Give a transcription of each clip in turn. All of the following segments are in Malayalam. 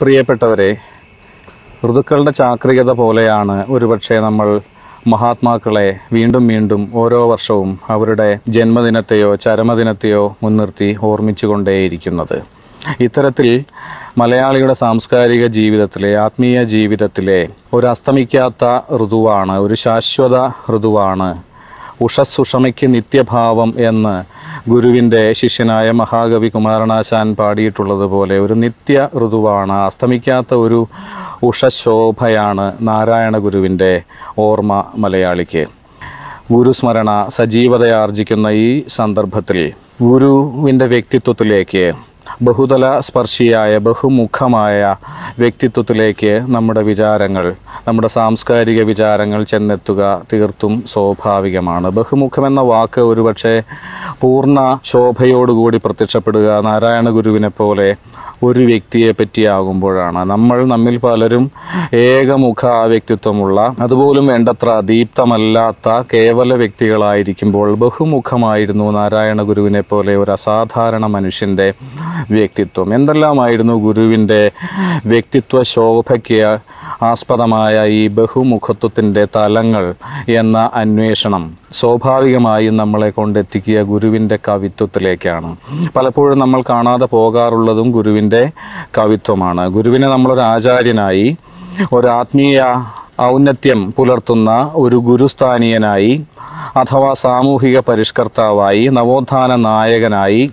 പ്രിയപ്പെട്ടവരെ ഋതുക്കളുടെ ചാക്രികത പോലെയാണ് ഒരുപക്ഷെ നമ്മൾ മഹാത്മാക്കളെ വീണ്ടും വീണ്ടും ഓരോ വർഷവും അവരുടെ ജന്മദിനത്തെയോ ചരമദിനത്തെയോ മുൻനിർത്തി ഓർമ്മിച്ചുകൊണ്ടേയിരിക്കുന്നത് ഇത്തരത്തിൽ മലയാളിയുടെ സാംസ്കാരിക ജീവിതത്തിലെ ആത്മീയ ജീവിതത്തിലെ ഒരു അസ്തമിക്കാത്ത ഋതുവാണ് ഒരു ശാശ്വത ഋതുവാണ് ഉഷസ്സുഷമയ്ക്ക് നിത്യഭാവം എന്ന് ഗുരുവിൻ്റെ ശിഷ്യനായ മഹാകവി കുമാരനാശാൻ പാടിയിട്ടുള്ളതുപോലെ ഒരു നിത്യ ഋതുവാണ് അസ്തമിക്കാത്ത ഒരു ഉഷശോഭയാണ് നാരായണ ഗുരുവിൻ്റെ ഓർമ്മ മലയാളിക്ക് ഗുരുസ്മരണ സജീവതയാർജിക്കുന്ന ഈ സന്ദർഭത്തിൽ ഗുരുവിൻ്റെ വ്യക്തിത്വത്തിലേക്ക് ബഹുതല സ്പർശിയായ ബഹുമുഖമായ വ്യക്തിത്വത്തിലേക്ക് നമ്മുടെ വിചാരങ്ങൾ നമ്മുടെ സാംസ്കാരിക വിചാരങ്ങൾ ചെന്നെത്തുക തീർത്തും സ്വാഭാവികമാണ് ബഹുമുഖമെന്ന വാക്ക് ഒരുപക്ഷെ പൂർണ്ണ ശോഭയോടുകൂടി പ്രത്യക്ഷപ്പെടുക നാരായണ ഗുരുവിനെ പോലെ ഒരു വ്യക്തിയെ പറ്റിയാകുമ്പോഴാണ് നമ്മൾ നമ്മിൽ പലരും ഏകമുഖ വ്യക്തിത്വമുള്ള അതുപോലും വേണ്ടത്ര ദീപ്തമല്ലാത്ത കേവല വ്യക്തികളായിരിക്കുമ്പോൾ ബഹുമുഖമായിരുന്നു നാരായണ ഗുരുവിനെ പോലെ ഒരു അസാധാരണ മനുഷ്യൻ്റെ വ്യക്തിത്വം എന്തെല്ലാമായിരുന്നു ഗുരുവിൻ്റെ വ്യക്തിത്വ ശോഭയ്ക്ക് ആസ്പദമായ ഈ ബഹുമുഖത്വത്തിൻ്റെ തലങ്ങൾ എന്ന അന്വേഷണം സ്വാഭാവികമായും നമ്മളെ കൊണ്ടെത്തിക്കുക ഗുരുവിൻ്റെ കവിത്വത്തിലേക്കാണ് പലപ്പോഴും നമ്മൾ കാണാതെ പോകാറുള്ളതും ഗുരുവിൻ്റെ കവിത്വമാണ് ഗുരുവിനെ നമ്മളൊരു ആചാര്യനായി ഒരു ആത്മീയ ഔന്നത്യം പുലർത്തുന്ന ഒരു ഗുരുസ്ഥാനീയനായി അഥവാ സാമൂഹിക പരിഷ്കർത്താവായി നവോത്ഥാന നായകനായി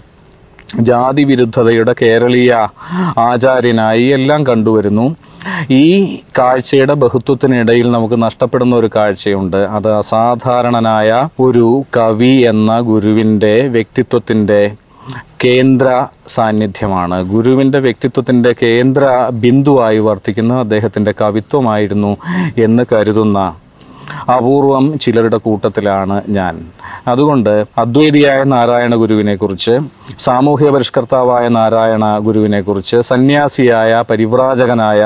ജാതി വിരുദ്ധതയുടെ കേരളീയ ആചാര്യനായി എല്ലാം കണ്ടുവരുന്നു ഈ കാഴ്ചയുടെ ബഹുത്വത്തിനിടയിൽ നമുക്ക് നഷ്ടപ്പെടുന്ന ഒരു കാഴ്ചയുണ്ട് അത് അസാധാരണനായ ഒരു കവി എന്ന ഗുരുവിൻ്റെ വ്യക്തിത്വത്തിൻ്റെ കേന്ദ്ര സാന്നിധ്യമാണ് ഗുരുവിൻ്റെ വ്യക്തിത്വത്തിൻ്റെ കേന്ദ്ര ബിന്ദുവായി വർത്തിക്കുന്ന അദ്ദേഹത്തിൻ്റെ കവിത്വമായിരുന്നു എന്ന് കരുതുന്ന അപൂർവം ചിലരുടെ കൂട്ടത്തിലാണ് ഞാൻ അതുകൊണ്ട് അദ്വൈതിയായ നാരായണ ഗുരുവിനെ കുറിച്ച് സാമൂഹ്യ പരിഷ്കർത്താവായ നാരായണ ഗുരുവിനെ കുറിച്ച് സന്യാസിയായ പരിവ്രാജകനായ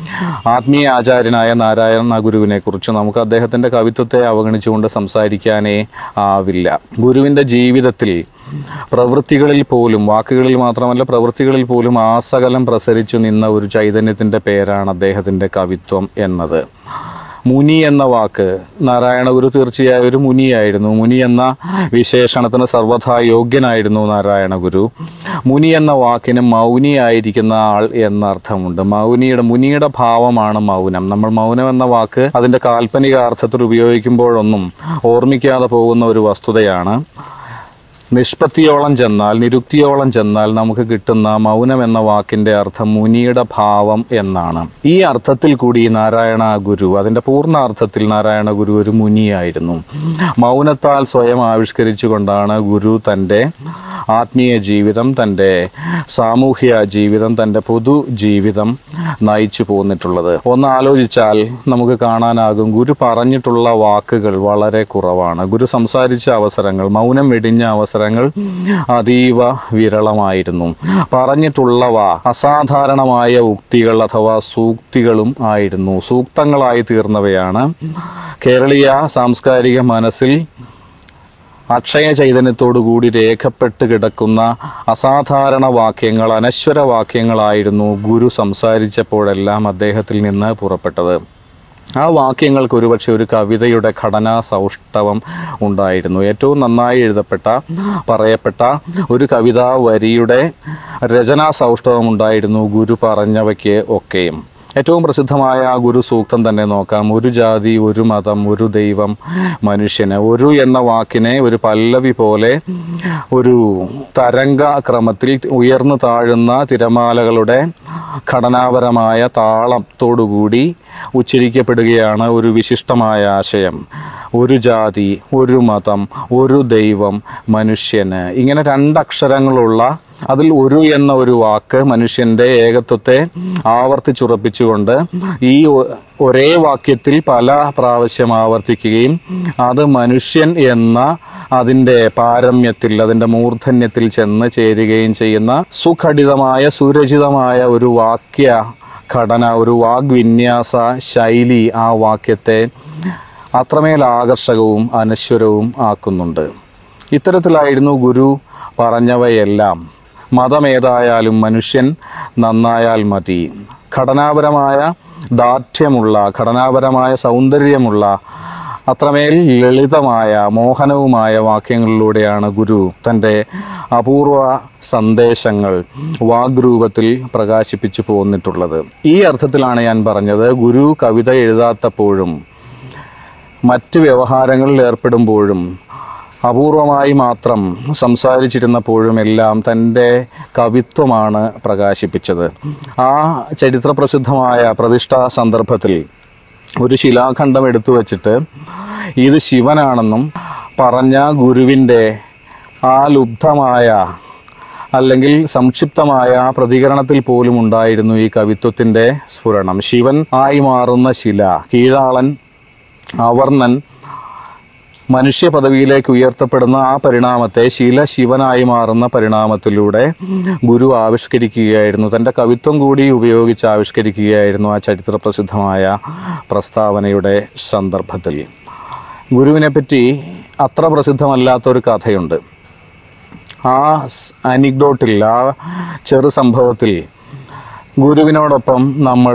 ആത്മീയ ആചാര്യനായ നാരായണ ഗുരുവിനെ കുറിച്ച് നമുക്ക് അദ്ദേഹത്തിൻ്റെ കവിത്വത്തെ അവഗണിച്ചുകൊണ്ട് സംസാരിക്കാനേ ആവില്ല ഗുരുവിൻ്റെ ജീവിതത്തിൽ പ്രവൃത്തികളിൽ പോലും വാക്കുകളിൽ മാത്രമല്ല പ്രവൃത്തികളിൽ പോലും ആസകലം പ്രസരിച്ചു നിന്ന ഒരു ചൈതന്യത്തിൻ്റെ പേരാണ് അദ്ദേഹത്തിൻ്റെ കവിത്വം എന്നത് മുനി എന്ന വാക്ക് നാരായണ ഗുരു തീർച്ചയായും ഒരു മുനിയായിരുന്നു മുനി എന്ന വിശേഷണത്തിന് സർവഥാ യോഗ്യനായിരുന്നു നാരായണ ഗുരു മുനി എന്ന വാക്കിന് മൗനിയായിരിക്കുന്ന ആൾ എന്ന അർത്ഥമുണ്ട് മൗനിയുടെ മുനിയുടെ ഭാവമാണ് മൗനം നമ്മൾ മൗനം എന്ന വാക്ക് അതിൻ്റെ കാൽപ്പനിക അർത്ഥത്തിൽ ഉപയോഗിക്കുമ്പോഴൊന്നും ഓർമ്മിക്കാതെ പോകുന്ന ഒരു വസ്തുതയാണ് നിഷ്പത്തിയോളം ചെന്നാൽ നിരുക്തിയോളം ചെന്നാൽ നമുക്ക് കിട്ടുന്ന മൗനം എന്ന വാക്കിന്റെ അർത്ഥം മുനിയുടെ ഭാവം എന്നാണ് ഈ അർത്ഥത്തിൽ കൂടി നാരായണ ഗുരു അതിന്റെ പൂർണ്ണ അർത്ഥത്തിൽ നാരായണ ഗുരു ഒരു മുനിയായിരുന്നു മൗനത്താൽ സ്വയം ആവിഷ്കരിച്ചുകൊണ്ടാണ് ഗുരു തൻ്റെ ആത്മീയ ജീവിതം തൻ്റെ സാമൂഹ്യ ജീവിതം തൻ്റെ പൊതു ജീവിതം നയിച്ചു പോന്നിട്ടുള്ളത് ഒന്ന് ആലോചിച്ചാൽ നമുക്ക് കാണാനാകും ഗുരു പറഞ്ഞിട്ടുള്ള വാക്കുകൾ വളരെ കുറവാണ് ഗുരു സംസാരിച്ച അവസരങ്ങൾ മൗനം വെടിഞ്ഞ അവസരങ്ങൾ അതീവ വിരളമായിരുന്നു പറഞ്ഞിട്ടുള്ളവ അസാധാരണമായ ഉക്തികൾ അഥവാ സൂക്തികളും ആയിരുന്നു സൂക്തങ്ങളായി തീർന്നവയാണ് കേരളീയ സാംസ്കാരിക മനസ്സിൽ അക്ഷയ ചൈതന്യത്തോടുകൂടി രേഖപ്പെട്ട് കിടക്കുന്ന അസാധാരണ വാക്യങ്ങൾ അനശ്വര വാക്യങ്ങളായിരുന്നു ഗുരു സംസാരിച്ചപ്പോഴെല്ലാം അദ്ദേഹത്തിൽ നിന്ന് പുറപ്പെട്ടത് ആ വാക്യങ്ങൾക്ക് ഒരുപക്ഷെ ഒരു കവിതയുടെ ഘടനാ സൗഷ്ഠവം ഉണ്ടായിരുന്നു ഏറ്റവും നന്നായി എഴുതപ്പെട്ട പറയപ്പെട്ട ഒരു കവിതാ വരിയുടെ രചനാ സൗഷ്ഠവം ഉണ്ടായിരുന്നു ഗുരു പറഞ്ഞവയ്ക്ക് ഒക്കെയും ഏറ്റവും പ്രസിദ്ധമായ ആ ഗുരു സൂക്തം തന്നെ നോക്കാം ഒരു ജാതി ഒരു മതം ഒരു ദൈവം മനുഷ്യന് ഒരു എന്ന വാക്കിനെ ഒരു പല്ലവി പോലെ ഒരു തരംഗ ക്രമത്തിൽ ഉയർന്നു താഴുന്ന തിരമാലകളുടെ ഘടനാപരമായ താളത്തോടുകൂടി ഉച്ചരിക്കപ്പെടുകയാണ് ഒരു വിശിഷ്ടമായ ആശയം ഒരു ജാതി ഒരു മതം ഒരു ദൈവം മനുഷ്യന് ഇങ്ങനെ രണ്ടക്ഷരങ്ങളുള്ള അതിൽ ഒരു എന്ന ഒരു വാക്ക് മനുഷ്യന്റെ ഏകത്വത്തെ ആവർത്തിച്ചുറപ്പിച്ചുകൊണ്ട് ഈ ഒ- ഒരേ വാക്യത്തിൽ പല പ്രാവശ്യം ആവർത്തിക്കുകയും അത് മനുഷ്യൻ എന്ന അതിൻ്റെ പാരമ്യത്തിൽ അതിൻ്റെ മൂർധന്യത്തിൽ ചെന്ന് ചേരുകയും ചെയ്യുന്ന സുഘടിതമായ സുരചിതമായ ഒരു വാക്യ ഘടന ഒരു വാഗ്വിന്യാസ ശൈലി ആ വാക്യത്തെ അത്രമേൽ ആകർഷകവും അനശ്വരവും ആക്കുന്നുണ്ട് ഇത്തരത്തിലായിരുന്നു ഗുരു പറഞ്ഞവയെല്ലാം മതമേതായാലും മനുഷ്യൻ നന്നായാൽ മതി ഘടനാപരമായ ദാർഢ്യമുള്ള ഘടനാപരമായ സൗന്ദര്യമുള്ള അത്രമേൽ ലളിതമായ മോഹനവുമായ വാക്യങ്ങളിലൂടെയാണ് ഗുരു തൻ്റെ അപൂർവ സന്ദേശങ്ങൾ വാഗ്രൂപത്തിൽ പ്രകാശിപ്പിച്ചു പോന്നിട്ടുള്ളത് ഈ അർത്ഥത്തിലാണ് ഞാൻ പറഞ്ഞത് ഗുരു കവിത എഴുതാത്തപ്പോഴും മറ്റ് വ്യവഹാരങ്ങളിൽ ഏർപ്പെടുമ്പോഴും അപൂർവമായി മാത്രം സംസാരിച്ചിരുന്നപ്പോഴും എല്ലാം തൻ്റെ കവിത്വമാണ് പ്രകാശിപ്പിച്ചത് ആ ചരിത്രപ്രസിദ്ധമായ പ്രതിഷ്ഠാ സന്ദർഭത്തിൽ ഒരു ശിലാഖണ്ഡം എടുത്തു വച്ചിട്ട് ഇത് ശിവനാണെന്നും പറഞ്ഞ ഗുരുവിൻ്റെ ആ ലുബ്ധമായ അല്ലെങ്കിൽ സംക്ഷിപ്തമായ പ്രതികരണത്തിൽ പോലും ഉണ്ടായിരുന്നു ഈ കവിത്വത്തിൻ്റെ സ്ഫുരണം ശിവൻ ആയി മാറുന്ന ശില കീഴാളൻ അവർണൻ മനുഷ്യ പദവിയിലേക്ക് ഉയർത്തപ്പെടുന്ന ആ പരിണാമത്തെ ശീല ശിവനായി മാറുന്ന പരിണാമത്തിലൂടെ ഗുരു ആവിഷ്കരിക്കുകയായിരുന്നു തൻ്റെ കവിത്വം കൂടി ഉപയോഗിച്ച് ആവിഷ്കരിക്കുകയായിരുന്നു ആ ചരിത്ര പ്രസിദ്ധമായ പ്രസ്താവനയുടെ സന്ദർഭത്തിൽ ഗുരുവിനെ പറ്റി അത്ര പ്രസിദ്ധമല്ലാത്തൊരു കഥയുണ്ട് ആ അനിക്ഡോട്ടിൽ ആ ചെറു സംഭവത്തിൽ ഗുരുവിനോടൊപ്പം നമ്മൾ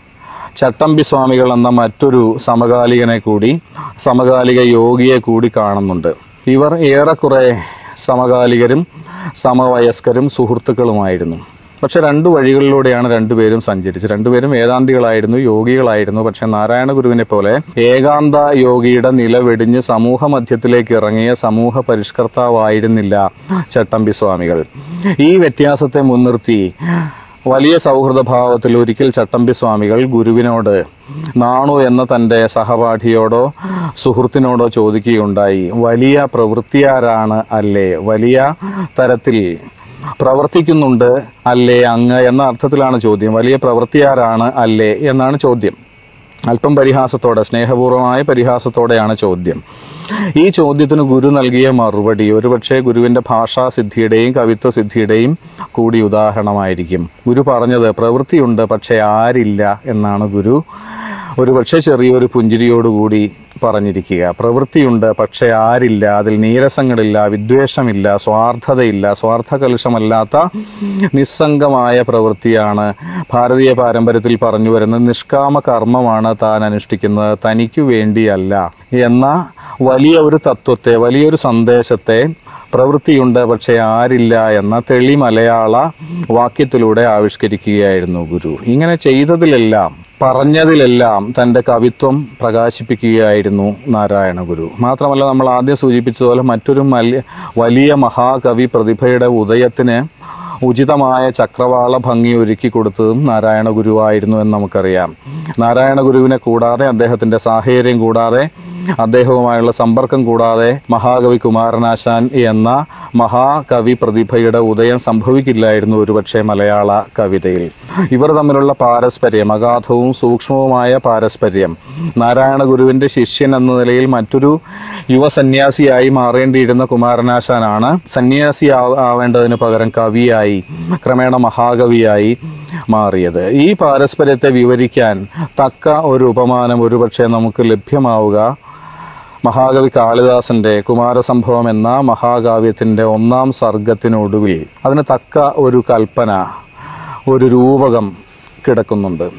ചട്ടമ്പി സ്വാമികൾ എന്ന മറ്റൊരു സമകാലികനെ കൂടി സമകാലിക യോഗിയെ കൂടി കാണുന്നുണ്ട് ഇവർ ഏറെക്കുറെ സമകാലികരും സമവയസ്കരും സുഹൃത്തുക്കളുമായിരുന്നു പക്ഷെ രണ്ട് വഴികളിലൂടെയാണ് രണ്ടുപേരും സഞ്ചരിച്ചത് രണ്ടുപേരും വേദാന്തികളായിരുന്നു യോഗികളായിരുന്നു പക്ഷെ നാരായണ ഗുരുവിനെ പോലെ ഏകാന്ത യോഗിയുടെ നില വെടിഞ്ഞ് സമൂഹ മധ്യത്തിലേക്ക് ഇറങ്ങിയ സമൂഹ പരിഷ്കർത്താവായിരുന്നില്ല ചട്ടമ്പി സ്വാമികൾ ഈ വ്യത്യാസത്തെ മുൻനിർത്തി വലിയ സൗഹൃദഭാവത്തിൽ ഒരിക്കൽ ചട്ടമ്പി സ്വാമികൾ ഗുരുവിനോട് നാണു എന്ന തൻ്റെ സഹപാഠിയോടോ സുഹൃത്തിനോടോ ചോദിക്കുകയുണ്ടായി വലിയ പ്രവൃത്തിയാരാണ് അല്ലേ വലിയ തരത്തിൽ പ്രവർത്തിക്കുന്നുണ്ട് അല്ലേ അങ്ങ് എന്ന അർത്ഥത്തിലാണ് ചോദ്യം വലിയ പ്രവൃത്തിയാരാണ് അല്ലേ എന്നാണ് ചോദ്യം അല്പം പരിഹാസത്തോടെ സ്നേഹപൂർവമായ പരിഹാസത്തോടെയാണ് ചോദ്യം ഈ ചോദ്യത്തിന് ഗുരു നൽകിയ മറുപടി ഒരുപക്ഷെ ഗുരുവിൻ്റെ ഭാഷാസിദ്ധിയുടെയും കവിത്വ സിദ്ധിയുടെയും കൂടി ഉദാഹരണമായിരിക്കും ഗുരു പറഞ്ഞത് പ്രവൃത്തിയുണ്ട് പക്ഷേ ആരില്ല എന്നാണ് ഗുരു ഒരുപക്ഷെ ചെറിയൊരു പുഞ്ചിരിയോടുകൂടി പറഞ്ഞിരിക്കുക പ്രവൃത്തിയുണ്ട് പക്ഷേ ആരില്ല അതിൽ നീരസങ്ങളില്ല വിദ്വേഷമില്ല സ്വാർത്ഥതയില്ല സ്വാർത്ഥ കലുഷമല്ലാത്ത നിസ്സംഗമായ പ്രവൃത്തിയാണ് ഭാരതീയ പാരമ്പര്യത്തിൽ പറഞ്ഞു വരുന്ന നിഷ്കാമ കർമ്മമാണ് താൻ അനുഷ്ഠിക്കുന്നത് തനിക്കു വേണ്ടിയല്ല എന്ന വലിയ ഒരു തത്വത്തെ വലിയൊരു സന്ദേശത്തെ പ്രവൃത്തിയുണ്ട് പക്ഷേ ആരില്ല എന്ന തെളി മലയാള വാക്യത്തിലൂടെ ആവിഷ്കരിക്കുകയായിരുന്നു ഗുരു ഇങ്ങനെ ചെയ്തതിലെല്ലാം പറഞ്ഞതിലെല്ലാം തൻ്റെ കവിത്വം പ്രകാശിപ്പിക്കുകയായിരുന്നു നാരായണ ഗുരു മാത്രമല്ല നമ്മൾ ആദ്യം സൂചിപ്പിച്ചതുപോലെ മറ്റൊരു മലി- വലിയ മഹാകവി പ്രതിഭയുടെ ഉദയത്തിന് ഉചിതമായ ചക്രവാള ഭംഗി ഒരുക്കി കൊടുത്തതും നാരായണ ഗുരുവായിരുന്നു എന്ന് നമുക്കറിയാം നാരായണ ഗുരുവിനെ കൂടാതെ അദ്ദേഹത്തിൻ്റെ സാഹചര്യം കൂടാതെ അദ്ദേഹവുമായുള്ള സമ്പർക്കം കൂടാതെ മഹാകവി കുമാരനാശാൻ എന്ന മഹാകവി പ്രതിഭയുടെ ഉദയം സംഭവിക്കില്ലായിരുന്നു ഒരുപക്ഷെ മലയാള കവിതയിൽ ഇവർ തമ്മിലുള്ള പാരസ്പര്യം അഗാധവും സൂക്ഷ്മവുമായ പാരസ്പര്യം നാരായണ ഗുരുവിൻ്റെ ശിഷ്യൻ എന്ന നിലയിൽ മറ്റൊരു യുവ സന്യാസിയായി മാറേണ്ടിയിരുന്ന കുമാരനാശാനാണ് സന്യാസി ആ- ആവേണ്ടതിന് പകരം കവിയായി ക്രമേണ മഹാകവിയായി മാറിയത് ഈ പാരസ്പര്യത്തെ വിവരിക്കാൻ തക്ക ഒരു ഉപമാനം ഒരുപക്ഷെ നമുക്ക് ലഭ്യമാവുക മഹാകവി കാളിദാസന്റെ കുമാരസംഭവം എന്ന മഹാകാവ്യത്തിന്റെ ഒന്നാം സർഗത്തിനൊടുവിൽ അതിന് തക്ക ഒരു കൽപ്പന ഒരു രൂപകം കിടക്കുന്നുണ്ട്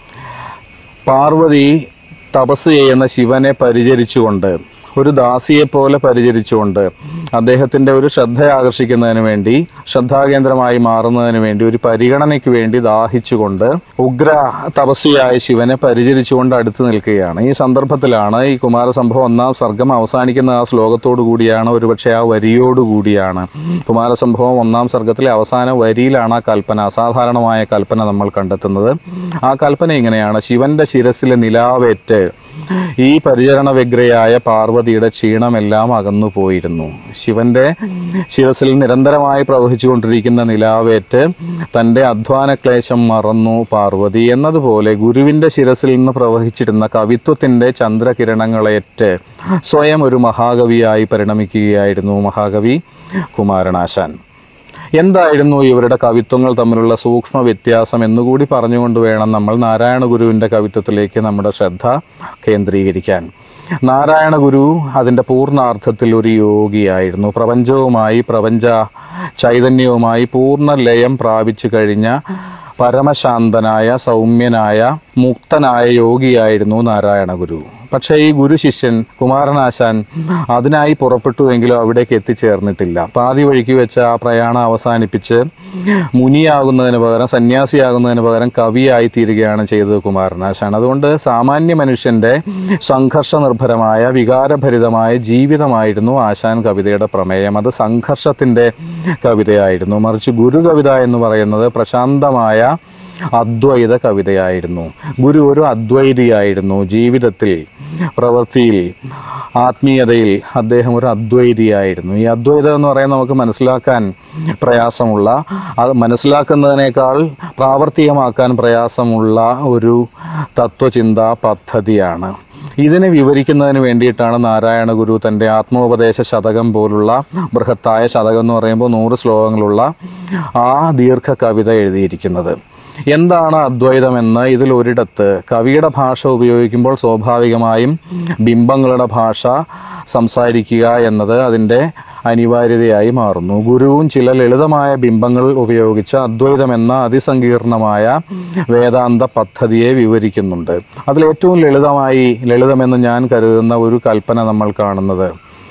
പാർവതി തപസ് ചെയ്യുന്ന ശിവനെ പരിചരിച്ചുകൊണ്ട് ഒരു ദാസിയെപ്പോലെ പരിചരിച്ചുകൊണ്ട് അദ്ദേഹത്തിൻ്റെ ഒരു ശ്രദ്ധ ആകർഷിക്കുന്നതിന് വേണ്ടി ശ്രദ്ധാകേന്ദ്രമായി മാറുന്നതിന് വേണ്ടി ഒരു പരിഗണനയ്ക്ക് വേണ്ടി ദാഹിച്ചുകൊണ്ട് ഉഗ്ര തപസ്വിയായ ശിവനെ പരിചരിച്ചുകൊണ്ട് അടുത്ത് നിൽക്കുകയാണ് ഈ സന്ദർഭത്തിലാണ് ഈ കുമാരസംഭവം ഒന്നാം സർഗം അവസാനിക്കുന്ന ആ ശ്ലോകത്തോടു കൂടിയാണ് ഒരുപക്ഷെ ആ വരിയോടു കൂടിയാണ് കുമാരസംഭവം ഒന്നാം സർഗത്തിലെ അവസാന വരിയിലാണ് ആ കൽപ്പന അസാധാരണമായ കൽപ്പന നമ്മൾ കണ്ടെത്തുന്നത് ആ കൽപ്പന ഇങ്ങനെയാണ് ശിവന്റെ ശിരസിലെ നിലാവേറ്റ് ഈ പരിചരണ വ്യഗ്രയായ പാർവതിയുടെ ക്ഷീണമെല്ലാം അകന്നു പോയിരുന്നു ശിവന്റെ ശിരസിൽ നിരന്തരമായി പ്രവഹിച്ചുകൊണ്ടിരിക്കുന്ന നിലാവേറ്റ് തൻ്റെ അധ്വാന ക്ലേശം മറന്നു പാർവതി എന്നതുപോലെ ഗുരുവിൻ്റെ ശിരസിൽ നിന്ന് പ്രവഹിച്ചിരുന്ന കവിത്വത്തിൻ്റെ ചന്ദ്രകിരണങ്ങളേറ്റ് സ്വയം ഒരു മഹാകവിയായി പരിണമിക്കുകയായിരുന്നു മഹാകവി കുമാരനാശാൻ എന്തായിരുന്നു ഇവരുടെ കവിത്വങ്ങൾ തമ്മിലുള്ള സൂക്ഷ്മ വ്യത്യാസം എന്നുകൂടി പറഞ്ഞുകൊണ്ട് വേണം നമ്മൾ നാരായണ ഗുരുവിൻ്റെ കവിത്വത്തിലേക്ക് നമ്മുടെ ശ്രദ്ധ കേന്ദ്രീകരിക്കാൻ നാരായണ ഗുരു അതിൻ്റെ പൂർണ്ണാർത്ഥത്തിൽ ഒരു യോഗിയായിരുന്നു പ്രപഞ്ചവുമായി പ്രപഞ്ച ചൈതന്യവുമായി പൂർണ്ണ ലയം പ്രാപിച്ചു കഴിഞ്ഞ പരമശാന്തനായ സൗമ്യനായ മുക്തനായ യോഗിയായിരുന്നു നാരായണ ഗുരു പക്ഷേ ഈ ഗുരു ശിഷ്യൻ കുമാരനാശാൻ അതിനായി പുറപ്പെട്ടുവെങ്കിലും അവിടേക്ക് എത്തിച്ചേർന്നിട്ടില്ല പാതി വഴിക്ക് വെച്ച് ആ പ്രയാണം അവസാനിപ്പിച്ച് മുനിയാകുന്നതിന് പകരം സന്യാസിയാകുന്നതിന് പകരം കവിയായി തീരുകയാണ് ചെയ്തത് കുമാരനാശാൻ അതുകൊണ്ട് സാമാന്യ മനുഷ്യന്റെ സംഘർഷ നിർഭരമായ വികാരഭരിതമായ ജീവിതമായിരുന്നു ആശാൻ കവിതയുടെ പ്രമേയം അത് സംഘർഷത്തിന്റെ കവിതയായിരുന്നു മറിച്ച് ഗുരു കവിത എന്ന് പറയുന്നത് പ്രശാന്തമായ അദ്വൈത കവിതയായിരുന്നു ഗുരു ഒരു അദ്വൈതിയായിരുന്നു ജീവിതത്തിൽ പ്രവൃത്തിയിൽ ആത്മീയതയിൽ അദ്ദേഹം ഒരു അദ്വൈതിയായിരുന്നു ഈ അദ്വൈതം എന്ന് പറയാൻ നമുക്ക് മനസ്സിലാക്കാൻ പ്രയാസമുള്ള അത് മനസ്സിലാക്കുന്നതിനേക്കാൾ പ്രാവർത്തികമാക്കാൻ പ്രയാസമുള്ള ഒരു തത്വചിന്താ പദ്ധതിയാണ് ഇതിനെ വിവരിക്കുന്നതിന് വേണ്ടിയിട്ടാണ് നാരായണ ഗുരു തൻ്റെ ആത്മോപദേശ ശതകം പോലുള്ള ബൃഹത്തായ ശതകം എന്ന് പറയുമ്പോൾ നൂറ് ശ്ലോകങ്ങളുള്ള ആ ദീർഘ കവിത എഴുതിയിരിക്കുന്നത് എന്താണ് അദ്വൈതമെന്ന് ഇതിൽ ഒരിടത്ത് കവിയുടെ ഭാഷ ഉപയോഗിക്കുമ്പോൾ സ്വാഭാവികമായും ബിംബങ്ങളുടെ ഭാഷ സംസാരിക്കുക എന്നത് അതിൻ്റെ അനിവാര്യതയായി മാറുന്നു ഗുരുവും ചില ലളിതമായ ബിംബങ്ങൾ ഉപയോഗിച്ച് അദ്വൈതം എന്ന അതിസങ്കീർണമായ വേദാന്ത പദ്ധതിയെ വിവരിക്കുന്നുണ്ട് അതിൽ ഏറ്റവും ലളിതമായി ലളിതമെന്ന് ഞാൻ കരുതുന്ന ഒരു കൽപ്പന നമ്മൾ കാണുന്നത്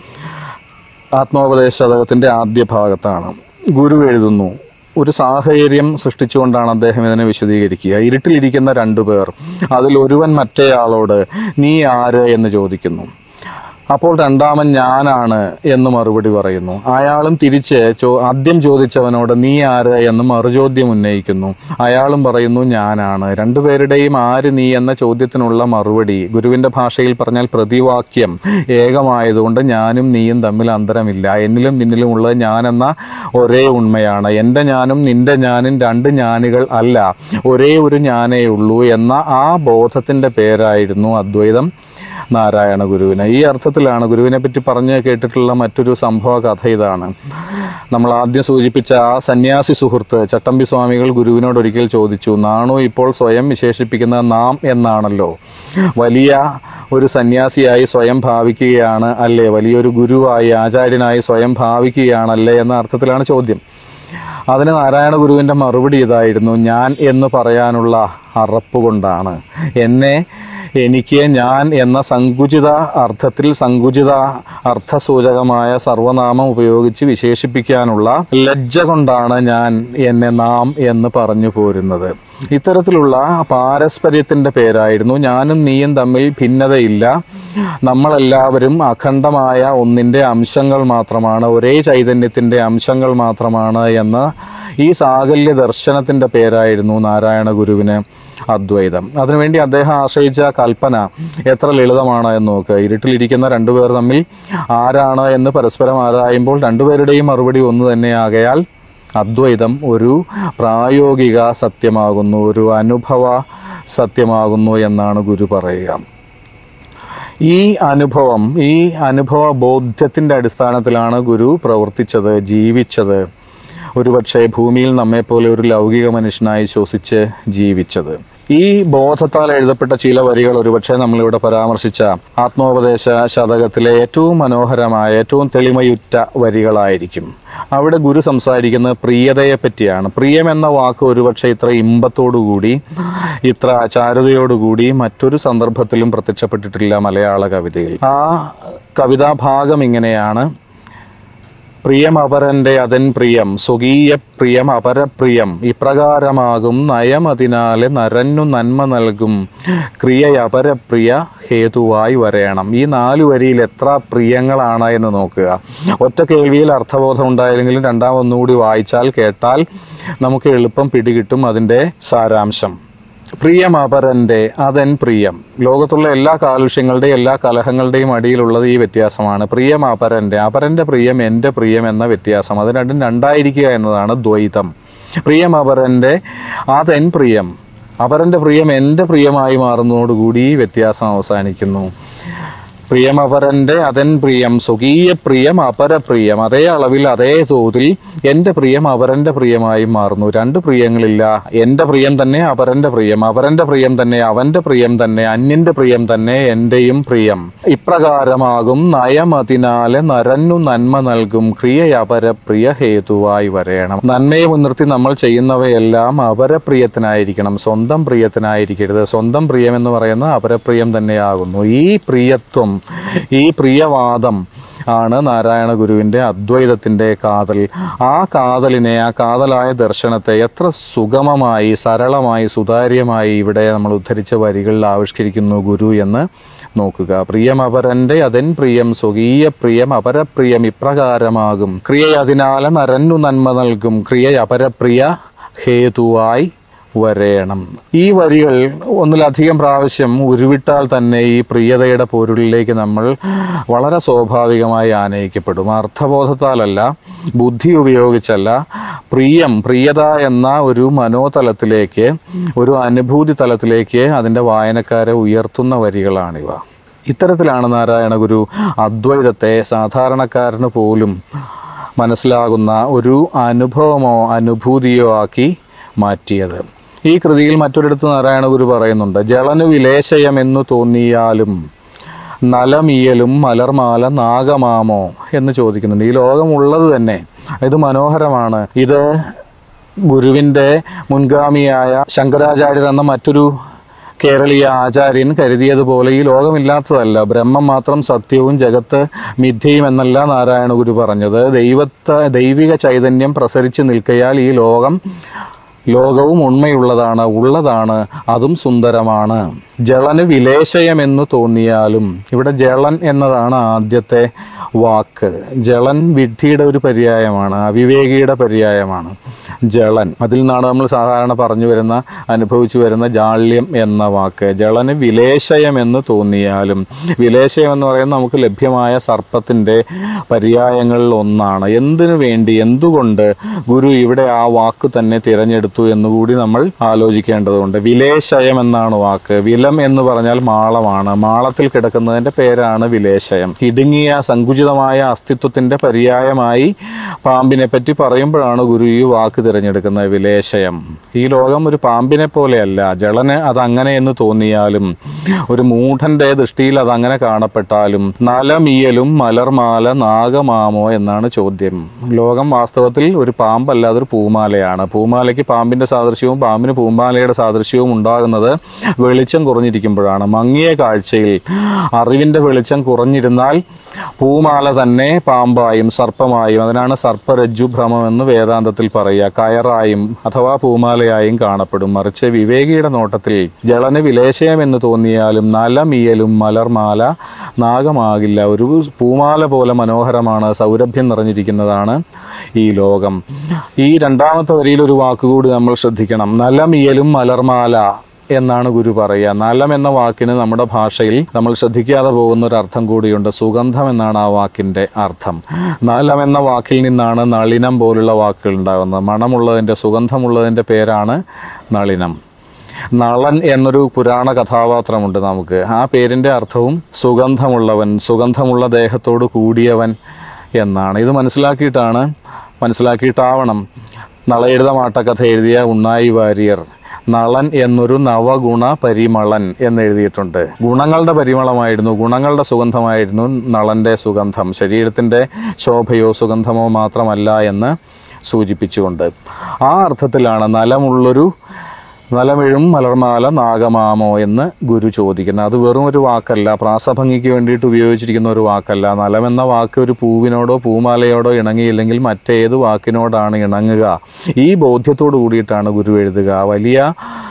ആത്മോപദേശ ശതകത്തിൻ്റെ ആദ്യ ഭാഗത്താണ് ഗുരു എഴുതുന്നു ഒരു സാഹചര്യം സൃഷ്ടിച്ചുകൊണ്ടാണ് അദ്ദേഹം ഇതിനെ വിശദീകരിക്കുക ഇരുട്ടിലിരിക്കുന്ന രണ്ടു പേർ അതിൽ ഒരുവൻ മറ്റേയാളോട് നീ ആര് എന്ന് ചോദിക്കുന്നു അപ്പോൾ രണ്ടാമൻ ഞാനാണ് എന്ന് മറുപടി പറയുന്നു അയാളും തിരിച്ച് ചോ ആദ്യം ചോദിച്ചവനോട് നീ ആര് എന്ന് മറുചോദ്യം ഉന്നയിക്കുന്നു അയാളും പറയുന്നു ഞാനാണ് രണ്ടുപേരുടെയും ആര് നീ എന്ന ചോദ്യത്തിനുള്ള മറുപടി ഗുരുവിന്റെ ഭാഷയിൽ പറഞ്ഞാൽ പ്രതിവാക്യം ഏകമായതുകൊണ്ട് ഞാനും നീയും തമ്മിൽ അന്തരമില്ല എന്നിലും നിന്നിലും ഉള്ളത് ഞാനെന്ന ഒരേ ഉണ്മയാണ് എൻ്റെ ഞാനും നിന്റെ ഞാനും രണ്ട് ഞാനുകൾ അല്ല ഒരേ ഒരു ഞാനേ ഉള്ളൂ എന്ന ആ ബോധത്തിൻ്റെ പേരായിരുന്നു അദ്വൈതം നാരായണ ഗുരുവിന് ഈ അർത്ഥത്തിലാണ് ഗുരുവിനെ പറ്റി പറഞ്ഞ് കേട്ടിട്ടുള്ള മറ്റൊരു സംഭവ കഥ ഇതാണ് നമ്മൾ ആദ്യം സൂചിപ്പിച്ച ആ സന്യാസി സുഹൃത്ത് ചട്ടമ്പി സ്വാമികൾ ഗുരുവിനോട് ഒരിക്കൽ ചോദിച്ചു നാണു ഇപ്പോൾ സ്വയം വിശേഷിപ്പിക്കുന്ന നാം എന്നാണല്ലോ വലിയ ഒരു സന്യാസിയായി സ്വയം ഭാവിക്കുകയാണ് അല്ലേ വലിയൊരു ഗുരുവായി ആചാര്യനായി സ്വയം ഭാവിക്കുകയാണല്ലേ എന്ന അർത്ഥത്തിലാണ് ചോദ്യം അതിന് നാരായണ ഗുരുവിൻ്റെ മറുപടി ഇതായിരുന്നു ഞാൻ എന്ന് പറയാനുള്ള അറപ്പ് കൊണ്ടാണ് എന്നെ എനിക്ക് ഞാൻ എന്ന സങ്കുചിത അർത്ഥത്തിൽ സങ്കുചിത അർത്ഥസൂചകമായ സർവനാമം ഉപയോഗിച്ച് വിശേഷിപ്പിക്കാനുള്ള ലജ്ജ കൊണ്ടാണ് ഞാൻ എന്നെ നാം എന്ന് പറഞ്ഞു പോരുന്നത് ഇത്തരത്തിലുള്ള പാരസ്പര്യത്തിൻ്റെ പേരായിരുന്നു ഞാനും നീയും തമ്മിൽ ഭിന്നതയില്ല നമ്മളെല്ലാവരും അഖണ്ഡമായ ഒന്നിൻ്റെ അംശങ്ങൾ മാത്രമാണ് ഒരേ ചൈതന്യത്തിൻ്റെ അംശങ്ങൾ മാത്രമാണ് എന്ന ഈ സാകല്യ ദർശനത്തിൻ്റെ പേരായിരുന്നു നാരായണ ഗുരുവിന് അദ്വൈതം അതിനുവേണ്ടി അദ്ദേഹം ആശ്രയിച്ച കൽപ്പന എത്ര ലളിതമാണ് എന്ന് നോക്കുക ഇരുട്ടിലിരിക്കുന്ന രണ്ടുപേർ തമ്മിൽ ആരാണ് എന്ന് പരസ്പരം ആരായുമ്പോൾ രണ്ടുപേരുടെയും മറുപടി ഒന്ന് തന്നെയാകയാൽ അദ്വൈതം ഒരു പ്രായോഗിക സത്യമാകുന്നു ഒരു അനുഭവ സത്യമാകുന്നു എന്നാണ് ഗുരു പറയുക ഈ അനുഭവം ഈ അനുഭവ ബോധ്യത്തിൻ്റെ അടിസ്ഥാനത്തിലാണ് ഗുരു പ്രവർത്തിച്ചത് ജീവിച്ചത് ഒരുപക്ഷെ ഭൂമിയിൽ നമ്മെപ്പോലെ ഒരു ലൗകിക മനുഷ്യനായി ശ്വസിച്ച് ജീവിച്ചത് ഈ ബോധത്താൽ എഴുതപ്പെട്ട ചില വരികൾ ഒരുപക്ഷെ നമ്മളിവിടെ പരാമർശിച്ച ആത്മോപദേശ ശതകത്തിലെ ഏറ്റവും മനോഹരമായ ഏറ്റവും തെളിമയുറ്റ വരികളായിരിക്കും അവിടെ ഗുരു സംസാരിക്കുന്നത് പ്രിയതയെ പറ്റിയാണ് പ്രിയം എന്ന വാക്ക് ഒരുപക്ഷെ ഇത്ര ഇമ്പത്തോടുകൂടി ഇത്ര ചാരുതയോടുകൂടി മറ്റൊരു സന്ദർഭത്തിലും പ്രത്യക്ഷപ്പെട്ടിട്ടില്ല മലയാള കവിതയിൽ ആ കവിതാഭാഗം ഇങ്ങനെയാണ് പ്രിയം അപരന്റെ അതൻ പ്രിയം സ്വകീയ പ്രിയം അപരപ്രിയം ഇപ്രകാരമാകും നയം അതിനാലെ നരന്നു നന്മ നൽകും ക്രിയ അപരപ്രിയ ഹേതുവായി വരയണം ഈ നാല് വരിയിൽ എത്ര പ്രിയങ്ങളാണ് എന്ന് നോക്കുക ഒറ്റ കേൾവിയിൽ അർത്ഥബോധം ഉണ്ടായില്ലെങ്കിലും രണ്ടാമൊന്നുകൂടി വായിച്ചാൽ കേട്ടാൽ നമുക്ക് എളുപ്പം പിടികിട്ടും അതിൻ്റെ സാരാംശം പ്രിയം അപരന്റെ അതൻ പ്രിയം ലോകത്തുള്ള എല്ലാ കാലുഷ്യങ്ങളുടെയും എല്ലാ കലഹങ്ങളുടെയും അടിയിലുള്ളത് ഈ വ്യത്യാസമാണ് പ്രിയം അപരന്റെ അപരന്റെ പ്രിയം എൻ്റെ പ്രിയം എന്ന വ്യത്യാസം അത് രണ്ടും രണ്ടായിരിക്കുക എന്നതാണ് ദ്വൈതം പ്രിയം അപരന്റെ അതൻ പ്രിയം അപരന്റെ പ്രിയം എൻ്റെ പ്രിയമായി മാറുന്നതോടുകൂടി ഈ വ്യത്യാസം അവസാനിക്കുന്നു പ്രിയം അപരന്റെ അതൻ പ്രിയം സ്വകീയ പ്രിയം അപരപ്രിയം അതേ അളവിൽ അതേ തോതിൽ എന്റെ പ്രിയം അപരന്റെ പ്രിയമായി മാറുന്നു രണ്ട് പ്രിയങ്ങളില്ല എന്റെ പ്രിയം തന്നെ അപരന്റെ പ്രിയം അപരന്റെ പ്രിയം തന്നെ അവന്റെ പ്രിയം തന്നെ അന്യന്റെ പ്രിയം തന്നെ എന്റെയും പ്രിയം ഇപ്രകാരമാകും നയമതിനാലെ നരന്നു നന്മ നൽകും ക്രിയ അപരപ്രിയ ഹേതുവായി വരേണം നന്മയെ മുൻനിർത്തി നമ്മൾ ചെയ്യുന്നവയെല്ലാം അപരപ്രിയത്തിനായിരിക്കണം സ്വന്തം പ്രിയത്തിനായിരിക്കരുത് സ്വന്തം പ്രിയം എന്ന് പറയുന്ന അപരപ്രിയം തന്നെയാകുന്നു ഈ പ്രിയത്വം ഈ പ്രിയവാദം ആണ് നാരായണ ഗുരുവിൻ്റെ അദ്വൈതത്തിൻ്റെ കാതൽ ആ കാതലിനെ ആ കാതലായ ദർശനത്തെ എത്ര സുഗമമായി സരളമായി സുതാര്യമായി ഇവിടെ നമ്മൾ ഉദ്ധരിച്ച വരികളിൽ ആവിഷ്കരിക്കുന്നു ഗുരു എന്ന് നോക്കുക പ്രിയം അപരന്റെ അതൻ പ്രിയം സ്വകീയ പ്രിയം അപരപ്രിയം ഇപ്രകാരമാകും ക്രിയ അതിനാൽ നരന്നു നന്മ നൽകും ക്രിയ അപരപ്രിയ ഹേതുവായി വരേണം ഈ വരികൾ ഒന്നിലധികം പ്രാവശ്യം ഉരുവിട്ടാൽ തന്നെ ഈ പ്രിയതയുടെ പൊരുളിലേക്ക് നമ്മൾ വളരെ സ്വാഭാവികമായി ആനയിക്കപ്പെടും അർത്ഥബോധത്താലല്ല ബുദ്ധി ഉപയോഗിച്ചല്ല പ്രിയം പ്രിയത എന്ന ഒരു മനോതലത്തിലേക്ക് ഒരു അനുഭൂതി തലത്തിലേക്ക് അതിൻ്റെ വായനക്കാരെ ഉയർത്തുന്ന വരികളാണിവ ഇത്തരത്തിലാണ് നാരായണ ഗുരു അദ്വൈതത്തെ സാധാരണക്കാരന് പോലും മനസ്സിലാകുന്ന ഒരു അനുഭവമോ അനുഭൂതിയോ ആക്കി മാറ്റിയത് ഈ കൃതിയിൽ മറ്റൊരിടത്ത് നാരായണ ഗുരു പറയുന്നുണ്ട് ജളനു വിലേശയമെന്നു തോന്നിയാലും നലമിയലും മലർമാല നാഗമാമോ എന്ന് ചോദിക്കുന്നുണ്ട് ഈ ലോകമുള്ളത് തന്നെ ഇത് മനോഹരമാണ് ഇത് ഗുരുവിൻ്റെ മുൻഗാമിയായ ശങ്കരാചാര്യർ എന്ന മറ്റൊരു കേരളീയ ആചാര്യൻ കരുതിയതുപോലെ ഈ ലോകമില്ലാത്തതല്ല ബ്രഹ്മം മാത്രം സത്യവും ജഗത്ത് മിഥ്യയും എന്നല്ല നാരായണ ഗുരു പറഞ്ഞത് ദൈവത്തെ ദൈവിക ചൈതന്യം പ്രസരിച്ച് നിൽക്കയാൽ ഈ ലോകം ലോകവും ഉണ്മയുള്ളതാണ് ഉള്ളതാണ് അതും സുന്ദരമാണ് ജളന് വിലേശയമെന്ന് തോന്നിയാലും ഇവിടെ ജളൻ എന്നതാണ് ആദ്യത്തെ വാക്ക് ജളൻ വിഡ്ഢിയുടെ ഒരു പര്യായമാണ് അവിവേകിയുടെ പര്യായമാണ് ജളൻ അതിൽ നിന്നാണ് നമ്മൾ സാധാരണ പറഞ്ഞു വരുന്ന അനുഭവിച്ചു വരുന്ന ജാള്യം എന്ന വാക്ക് ജളന് വിലേശയം എന്ന് തോന്നിയാലും വിലേശയം എന്ന് പറയുന്നത് നമുക്ക് ലഭ്യമായ സർപ്പത്തിൻ്റെ പര്യായങ്ങളിൽ ഒന്നാണ് എന്തിനു വേണ്ടി എന്തുകൊണ്ട് ഗുരു ഇവിടെ ആ വാക്ക് തന്നെ തിരഞ്ഞെടുത്തു എന്നുകൂടി നമ്മൾ ആലോചിക്കേണ്ടതുണ്ട് വിലേശയം എന്നാണ് വാക്ക് വിലം എന്ന് പറഞ്ഞാൽ മാളമാണ് മാളത്തിൽ കിടക്കുന്നതിൻ്റെ പേരാണ് വിലേശയം ഇടുങ്ങിയ സങ്കുചിതമായ അസ്തിത്വത്തിൻ്റെ പര്യായമായി പാമ്പിനെ പറ്റി പറയുമ്പോഴാണ് ഗുരു ഈ വാക്ക് തിരഞ്ഞെടുക്കുന്നത് വിലേശയം ഈ ലോകം ഒരു പാമ്പിനെ പോലെയല്ല ജളന് അത് അങ്ങനെ എന്ന് തോന്നിയാലും ഒരു മൂഢന്റെ ദൃഷ്ടിയിൽ അത് അങ്ങനെ കാണപ്പെട്ടാലും നലമിയലും മലർമാല നാഗമാമോ എന്നാണ് ചോദ്യം ലോകം വാസ്തവത്തിൽ ഒരു പാമ്പല്ല അതൊരു പൂമാലയാണ് പൂമാലയ്ക്ക് പാമ്പിന്റെ സാദൃശ്യവും പാമ്പിന് പൂമാലയുടെ സാദൃശ്യവും ഉണ്ടാകുന്നത് വെളിച്ചം കുറഞ്ഞിരിക്കുമ്പോഴാണ് മങ്ങിയ കാഴ്ചയിൽ അറിവിന്റെ വെളിച്ചം കുറഞ്ഞിരുന്നാൽ പൂമാല തന്നെ പാമ്പായും സർപ്പമായും അതിനാണ് സർപ്പരജ്ജു ഭ്രമം എന്ന് വേദാന്തത്തിൽ പറയുക കയറായും അഥവാ പൂമാലയായും കാണപ്പെടും മറിച്ച് വിവേകിയുടെ നോട്ടത്തിൽ ജളന് വിലേശയം എന്ന് തോന്നിയാലും നലമിയലും മലർമാല നാഗമാകില്ല ഒരു പൂമാല പോലെ മനോഹരമാണ് സൗരഭ്യം നിറഞ്ഞിരിക്കുന്നതാണ് ഈ ലോകം ഈ രണ്ടാമത്തെ വരിയിൽ ഒരു വാക്കുകൂടി നമ്മൾ ശ്രദ്ധിക്കണം നലമിയലും മലർമാല എന്നാണ് ഗുരു പറയുക നലം എന്ന വാക്കിന് നമ്മുടെ ഭാഷയിൽ നമ്മൾ ശ്രദ്ധിക്കാതെ പോകുന്ന ഒരു അർത്ഥം കൂടിയുണ്ട് സുഗന്ധം എന്നാണ് ആ വാക്കിൻ്റെ അർത്ഥം നലം എന്ന വാക്കിൽ നിന്നാണ് നളിനം പോലുള്ള വാക്കുകൾ ഉണ്ടാകുന്നത് മണമുള്ളതിൻ്റെ സുഗന്ധമുള്ളതിൻ്റെ പേരാണ് നളിനം നളൻ എന്നൊരു പുരാണ കഥാപാത്രമുണ്ട് നമുക്ക് ആ പേരിൻ്റെ അർത്ഥവും സുഗന്ധമുള്ളവൻ സുഗന്ധമുള്ള ദേഹത്തോട് കൂടിയവൻ എന്നാണ് ഇത് മനസ്സിലാക്കിയിട്ടാണ് മനസ്സിലാക്കിയിട്ടാവണം നളയെഴുത മാട്ടക്കഥ എഴുതിയ ഉണ്ണായി വാര്യർ നളൻ എന്നൊരു നവഗുണ പരിമളൻ എന്ന് എഴുതിയിട്ടുണ്ട് ഗുണങ്ങളുടെ പരിമളമായിരുന്നു ഗുണങ്ങളുടെ സുഗന്ധമായിരുന്നു നളന്റെ സുഗന്ധം ശരീരത്തിൻ്റെ ശോഭയോ സുഗന്ധമോ മാത്രമല്ല എന്ന് സൂചിപ്പിച്ചുകൊണ്ട് ആ അർത്ഥത്തിലാണ് നലമുള്ളൊരു നലമിഴും മലർമാല നാഗമാമോ എന്ന് ഗുരു ചോദിക്കുന്നത് അത് വെറും ഒരു വാക്കല്ല പ്രാസഭംഗിക്ക് വേണ്ടിയിട്ട് ഉപയോഗിച്ചിരിക്കുന്ന ഒരു വാക്കല്ല നലം എന്ന വാക്ക് ഒരു പൂവിനോടോ പൂമാലയോടോ ഇണങ്ങിയില്ലെങ്കിൽ മറ്റേത് വാക്കിനോടാണ് ഇണങ്ങുക ഈ ബോധ്യത്തോടു കൂടിയിട്ടാണ് ഗുരു എഴുതുക വലിയ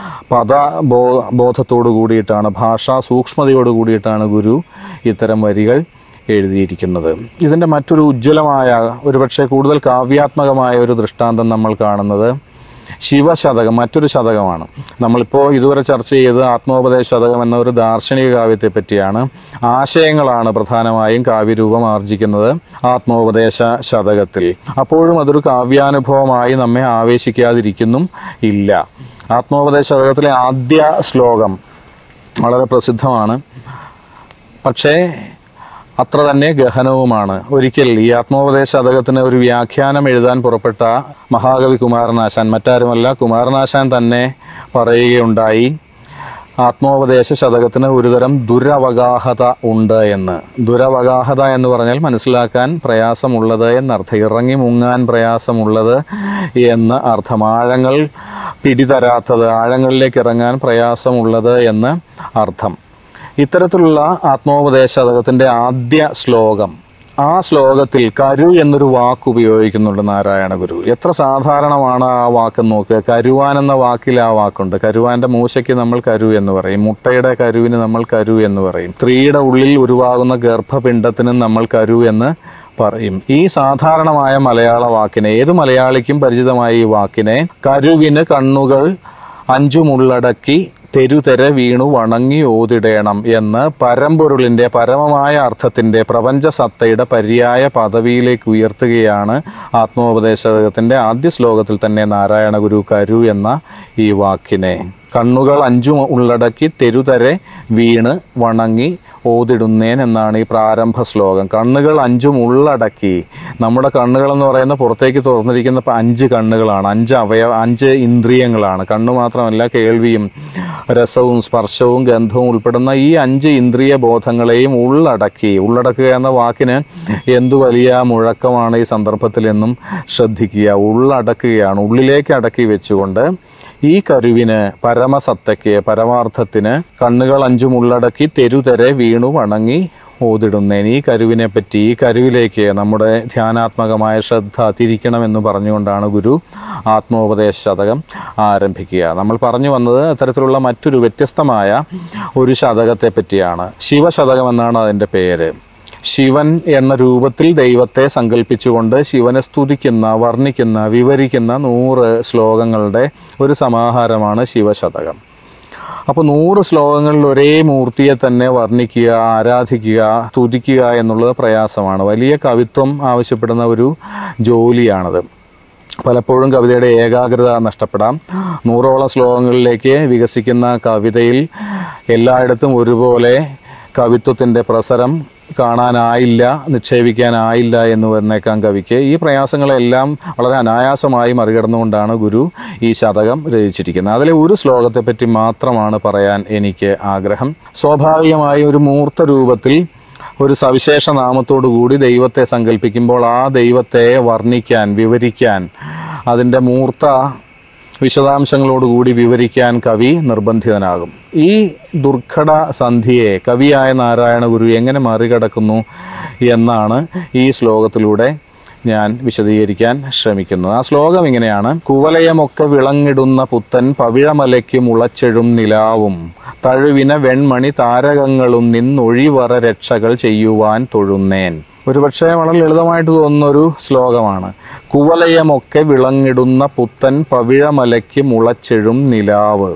പദ ബോ ബോധത്തോടു കൂടിയിട്ടാണ് ഭാഷാ സൂക്ഷ്മതയോട് കൂടിയിട്ടാണ് ഗുരു ഇത്തരം വരികൾ എഴുതിയിരിക്കുന്നത് ഇതിൻ്റെ മറ്റൊരു ഉജ്ജ്വലമായ ഒരുപക്ഷെ കൂടുതൽ കാവ്യാത്മകമായ ഒരു ദൃഷ്ടാന്തം നമ്മൾ കാണുന്നത് ശിവശതകം മറ്റൊരു ശതകമാണ് നമ്മളിപ്പോൾ ഇതുവരെ ചർച്ച ചെയ്ത് ആത്മോപദേശ ശതകം എന്ന ഒരു ദാർശനിക കാവ്യത്തെ പറ്റിയാണ് ആശയങ്ങളാണ് പ്രധാനമായും കാവ്യരൂപം ആർജിക്കുന്നത് ആത്മോപദേശ ശതകത്തിൽ അപ്പോഴും അതൊരു കാവ്യാനുഭവമായി നമ്മെ ആവേശിക്കാതിരിക്കുന്നും ഇല്ല ആത്മോപദേശ ശതകത്തിലെ ആദ്യ ശ്ലോകം വളരെ പ്രസിദ്ധമാണ് പക്ഷേ അത്ര തന്നെ ഗഹനവുമാണ് ഒരിക്കൽ ഈ ആത്മോപദേശ ശതകത്തിന് ഒരു വ്യാഖ്യാനം എഴുതാൻ പുറപ്പെട്ട മഹാകവി കുമാരനാശാൻ മറ്റാരുമല്ല കുമാരനാശാൻ തന്നെ പറയുകയുണ്ടായി ആത്മോപദേശ ശതകത്തിന് ഒരുതരം ദുരവഗാഹത ഉണ്ട് എന്ന് ദുരവഗാഹത എന്ന് പറഞ്ഞാൽ മനസ്സിലാക്കാൻ പ്രയാസമുള്ളത് എന്നർത്ഥം ഇറങ്ങി മുങ്ങാൻ പ്രയാസമുള്ളത് എന്ന് അർത്ഥം ആഴങ്ങൾ പിടിതരാത്തത് ആഴങ്ങളിലേക്ക് ഇറങ്ങാൻ പ്രയാസമുള്ളത് എന്ന് അർത്ഥം ഇത്തരത്തിലുള്ള ആത്മോപദേശ ശതകത്തിൻ്റെ ആദ്യ ശ്ലോകം ആ ശ്ലോകത്തിൽ കരു എന്നൊരു വാക്ക് ഉപയോഗിക്കുന്നുണ്ട് നാരായണ ഗുരു എത്ര സാധാരണമാണ് ആ വാക്ക് നോക്കുക കരുവാൻ എന്ന വാക്കിൽ ആ വാക്കുണ്ട് കരുവാന്റെ മൂശയ്ക്ക് നമ്മൾ കരു എന്ന് പറയും മുട്ടയുടെ കരുവിന് നമ്മൾ കരു എന്ന് പറയും സ്ത്രീയുടെ ഉള്ളിൽ ഉരുവാകുന്ന ഗർഭപിണ്ഡത്തിനും നമ്മൾ കരു എന്ന് പറയും ഈ സാധാരണമായ മലയാള വാക്കിനെ ഏത് മലയാളിക്കും പരിചിതമായ ഈ വാക്കിനെ കരുവിന് കണ്ണുകൾ അഞ്ചുമുള്ളടക്കി തെരുതെര വീണു വണങ്ങി ഓതിടേണം എന്ന് പരമ്പൊരുളിന്റെ പരമമായ അർത്ഥത്തിന്റെ പ്രപഞ്ച സത്തയുടെ പര്യായ പദവിയിലേക്ക് ഉയർത്തുകയാണ് ആത്മോപദേശകത്തിന്റെ ആദ്യ ശ്ലോകത്തിൽ തന്നെ നാരായണ ഗുരു കരു എന്ന ഈ വാക്കിനെ കണ്ണുകൾ അഞ്ചും ഉള്ളടക്കി തെരുതരെ വീണ് വണങ്ങി ഓതിടുന്നേൻ എന്നാണ് ഈ പ്രാരംഭ ശ്ലോകം കണ്ണുകൾ അഞ്ചും ഉള്ളടക്കി നമ്മുടെ കണ്ണുകൾ എന്ന് പറയുന്ന പുറത്തേക്ക് തുറന്നിരിക്കുന്ന പ- അഞ്ച് കണ്ണുകളാണ് അഞ്ച് അവയവ അഞ്ച് ഇന്ദ്രിയങ്ങളാണ് കണ്ണു മാത്രമല്ല കേൾവിയും രസവും സ്പർശവും ഗന്ധവും ഉൾപ്പെടുന്ന ഈ അഞ്ച് ഇന്ദ്രിയ ബോധങ്ങളെയും ഉള്ളടക്കി ഉള്ളടക്കുക എന്ന വാക്കിന് എന്തു വലിയ മുഴക്കമാണ് ഈ സന്ദർഭത്തിൽ എന്നും ശ്രദ്ധിക്കുക ഉള്ളടക്കുകയാണ് ഉള്ളിലേക്ക് അടക്കി വെച്ചുകൊണ്ട് ഈ കരുവിന് പരമസത്തയ്ക്ക് പരമാർത്ഥത്തിന് കണ്ണുകൾ അഞ്ചും ഉള്ളടക്കി തെരുതെരെ വീണു വണങ്ങി ഓതിടുന്നേൻ ഈ കരുവിനെ പറ്റി ഈ കരുവിലേക്ക് നമ്മുടെ ധ്യാനാത്മകമായ ശ്രദ്ധ തിരിക്കണമെന്ന് പറഞ്ഞുകൊണ്ടാണ് ഗുരു ആത്മോപദേശ ശതകം ആരംഭിക്കുക നമ്മൾ പറഞ്ഞു വന്നത് അത്തരത്തിലുള്ള മറ്റൊരു വ്യത്യസ്തമായ ഒരു ശതകത്തെ പറ്റിയാണ് ശിവശതകം എന്നാണ് അതിൻ്റെ പേര് ശിവൻ എന്ന രൂപത്തിൽ ദൈവത്തെ സങ്കല്പിച്ചുകൊണ്ട് ശിവനെ സ്തുതിക്കുന്ന വർണ്ണിക്കുന്ന വിവരിക്കുന്ന നൂറ് ശ്ലോകങ്ങളുടെ ഒരു സമാഹാരമാണ് ശിവശതകം അപ്പോൾ നൂറ് ശ്ലോകങ്ങളിൽ ഒരേ മൂർത്തിയെ തന്നെ വർണ്ണിക്കുക ആരാധിക്കുക സ്തുതിക്കുക എന്നുള്ളത് പ്രയാസമാണ് വലിയ കവിത്വം ആവശ്യപ്പെടുന്ന ഒരു ജോലിയാണത് പലപ്പോഴും കവിതയുടെ ഏകാഗ്രത നഷ്ടപ്പെടാം നൂറോളം ശ്ലോകങ്ങളിലേക്ക് വികസിക്കുന്ന കവിതയിൽ എല്ലായിടത്തും ഒരുപോലെ കവിത്വത്തിൻ്റെ പ്രസരം കാണാനായില്ല നിക്ഷേപിക്കാനായില്ല എന്ന് വന്നേക്കാം കവിക്ക് ഈ പ്രയാസങ്ങളെല്ലാം വളരെ അനായാസമായി മറികടന്നുകൊണ്ടാണ് ഗുരു ഈ ശതകം രചിച്ചിരിക്കുന്നത് അതിലെ ഒരു ശ്ലോകത്തെ പറ്റി മാത്രമാണ് പറയാൻ എനിക്ക് ആഗ്രഹം സ്വാഭാവികമായി ഒരു മൂർത്ത രൂപത്തിൽ ഒരു സവിശേഷ നാമത്തോടു കൂടി ദൈവത്തെ സങ്കല്പിക്കുമ്പോൾ ആ ദൈവത്തെ വർണ്ണിക്കാൻ വിവരിക്കാൻ അതിൻ്റെ മൂർത്ത വിശദാംശങ്ങളോടുകൂടി വിവരിക്കാൻ കവി നിർബന്ധിതനാകും ഈ ദുർഘട സന്ധിയെ കവിയായ നാരായണ ഗുരു എങ്ങനെ മറികടക്കുന്നു എന്നാണ് ഈ ശ്ലോകത്തിലൂടെ ഞാൻ വിശദീകരിക്കാൻ ശ്രമിക്കുന്നത് ആ ശ്ലോകം ഇങ്ങനെയാണ് കുവലയമൊക്കെ വിളങ്ങിടുന്ന പുത്തൻ പവിഴമലയ്ക്ക് മുളച്ചെഴും നിലാവും തഴുവിന വെൺമണി താരകങ്ങളും നിന്നൊഴിവറ രക്ഷകൾ ചെയ്യുവാൻ തൊഴുന്നേൻ ഒരുപക്ഷെ വളരെ ലളിതമായിട്ട് തോന്നുന്ന ഒരു ശ്ലോകമാണ് കുവലയമൊക്കെ വിളങ്ങിടുന്ന പുത്തൻ പവിഴമലയ്ക്ക് മുളച്ചെഴും നിലാവ്